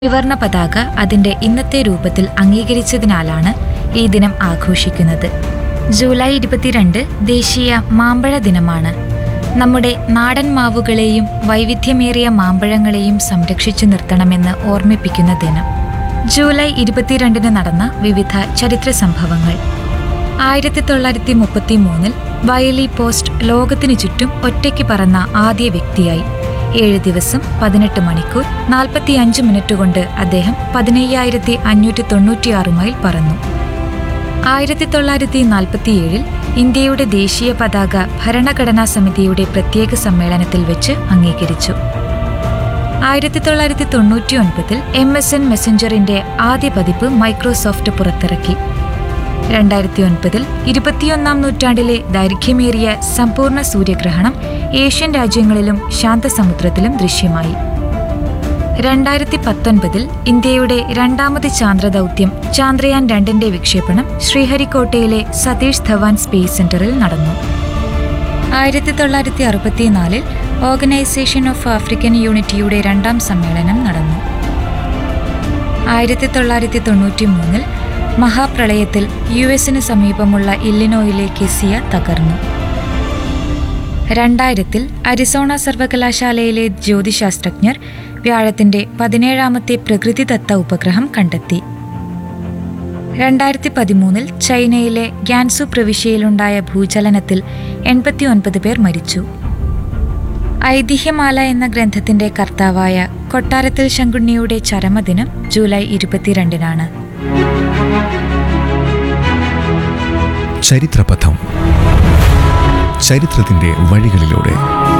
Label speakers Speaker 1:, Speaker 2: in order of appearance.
Speaker 1: ത്രിവർണ പതാക അതിന്റെ ഇന്നത്തെ രൂപത്തിൽ അംഗീകരിച്ചതിനാലാണ് ഈ ദിനം ആഘോഷിക്കുന്നത് ജൂലൈ ഇരുപത്തിരണ്ട് ദേശീയ മാമ്പഴ ദിനമാണ് നമ്മുടെ നാടൻ മാവുകളെയും വൈവിധ്യമേറിയ മാമ്പഴങ്ങളെയും സംരക്ഷിച്ചു നിർത്തണമെന്ന് ഓർമ്മിപ്പിക്കുന്ന ദിനം ജൂലൈ ഇരുപത്തിരണ്ടിന് നടന്ന വിവിധ ചരിത്ര സംഭവങ്ങൾ ആയിരത്തി തൊള്ളായിരത്തി മുപ്പത്തി മൂന്നിൽ വയലി പോസ്റ്റ് ലോകത്തിനു ചുറ്റും ഒറ്റയ്ക്ക് പറന്ന ആദ്യ വ്യക്തിയായി ഏഴ് ദിവസം പതിനെട്ട് മണിക്കൂർ നാൽപ്പത്തി അഞ്ച് മിനിറ്റ് കൊണ്ട് അദ്ദേഹം പതിനയ്യായിരത്തി അഞ്ഞൂറ്റി തൊണ്ണൂറ്റിയാറ് മൈൽ പറന്നു ആയിരത്തി തൊള്ളായിരത്തി നാൽപ്പത്തിയേഴിൽ ഇന്ത്യയുടെ ദേശീയ പതാക ഭരണഘടനാ സമിതിയുടെ പ്രത്യേക സമ്മേളനത്തിൽ വെച്ച് അംഗീകരിച്ചു ആയിരത്തി തൊള്ളായിരത്തി തൊണ്ണൂറ്റി ഒൻപതിൽ എം എസ് എൻ മെസ്സഞ്ചറിന്റെ ആദ്യ പതിപ്പ് മൈക്രോസോഫ്റ്റ് പുറത്തിറക്കി രണ്ടായിരത്തി ഒൻപതിൽ ഇരുപത്തിയൊന്നാം നൂറ്റാണ്ടിലെ ദൈർഘ്യമേറിയ സമ്പൂർണ്ണ സൂര്യഗ്രഹണം ഏഷ്യൻ രാജ്യങ്ങളിലും ശാന്തസമുദ്രത്തിലും ദൃശ്യമായി രണ്ടായിരത്തി പത്തൊൻപതിൽ ഇന്ത്യയുടെ രണ്ടാമത് ചാന്ദ്രദൗത്യം ചാന്ദ്രയാൻ രണ്ടിന്റെ വിക്ഷേപണം ശ്രീഹരിക്കോട്ടയിലെ സതീഷ് ധവാൻ സ്പേസ് സെന്ററിൽ നടന്നു ആയിരത്തി തൊള്ളായിരത്തി അറുപത്തിനാലിൽ ഓർഗനൈസേഷൻ ഓഫ് ആഫ്രിക്കൻ യൂണിറ്റിയുടെ രണ്ടാം സമ്മേളനം നടന്നു ആയിരത്തി തൊള്ളായിരത്തി തൊണ്ണൂറ്റി മൂന്നിൽ മഹാപ്രളയത്തിൽ യു എസിന് സമീപമുള്ള ഇല്ലിനോയിലെ കെസിയ തകർന്നു രണ്ടായിരത്തിൽ അരിസോണ സർവകലാശാലയിലെ ജ്യോതിശാസ്ത്രജ്ഞർ വ്യാഴത്തിന്റെ പതിനേഴാമത്തെ പ്രകൃതിദത്ത ഉപഗ്രഹം കണ്ടെത്തി രണ്ടായിരത്തി പതിമൂന്നിൽ ചൈനയിലെ ഗ്യാൻസു പ്രവിശ്യയിലുണ്ടായ ഭൂചലനത്തിൽ എൺപത്തിയൊൻപത് പേർ മരിച്ചു ഐതിഹ്യമാല എന്ന ഗ്രന്ഥത്തിന്റെ കർത്താവായ കൊട്ടാരത്തിൽ ശങ്കുണ്ണിയുടെ ചരമദിനം ജൂലൈ ഇരുപത്തിരണ്ടിനാണ്
Speaker 2: ചരിത്രപഥം ചരിത്രത്തിന്റെ വഴികളിലൂടെ